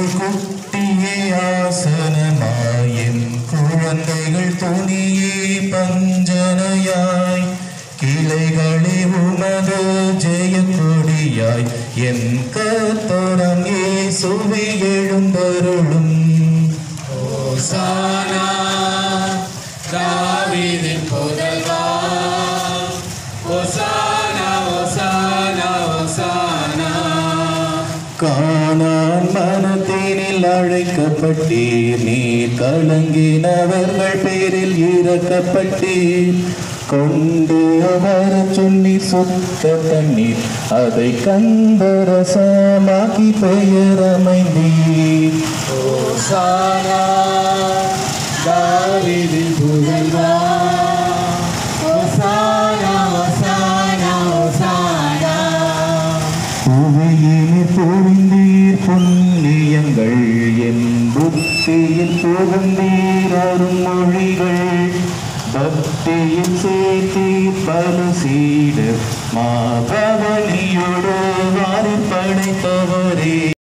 குட்டியே ஆசனமாயும் குழந்தைகள் துணியே பஞ்சனையாய் கிளைகளே உமது ஜெயக்கொடியாய் என் கத்தரம் இயேசுவே எழுந்தருளும் ஓசானா தாவீதின் புதல்வா ஓசானா ஓசானா ஓசானா காணான் மனத்தினில் அழைக்கப்பட்டீர் நீ கலங்கினவர்கள் பேரில் இறக்கப்பட்டீர் கொண்டு வர சொல்லி சுத்த தண்ணீர் அதை கந்தரசமாக்கி பெயரமைந்தீர் ஓசானா தாவீதின் புதல்வா ஓசானா ஓசானா ஓசானா புவியினில் பொழிந்தீர் புண்ணியங்கள் என் புத்தியில் புகுந்தீர் அருமொழிகள் பக்தியில் சேர்த்தீர் பல சீடு மாபவனியோடு வாரி படைத்தவரே